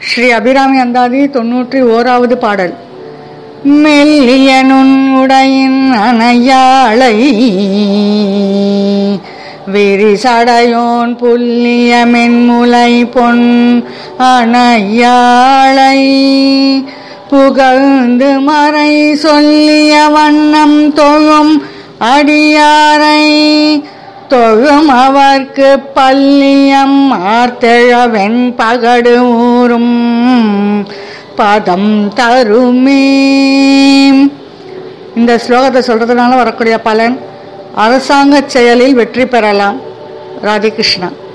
ஸ்ரீ அபிராமி அந்தாதி தொன்னூற்றி ஓராவது பாடல் மெல்லிய நுண்ணுடையின் அணையாளை விரிசடையோன் புல்லிய மென்முலை பொன் அணையாளை புகழ்ந்து மறை சொல்லிய வண்ணம் தொழும் அடியாரை தொழும் அவர்க்கு பல்லியம் ஆர்த்தெழவெண் பகடு ஊறும் பதம் தருமே இந்த ஸ்லோகத்தை சொல்றதுனால வரக்கூடிய பலன் அரசாங்க செயலில் வெற்றி பெறலாம் ராதிகிருஷ்ணா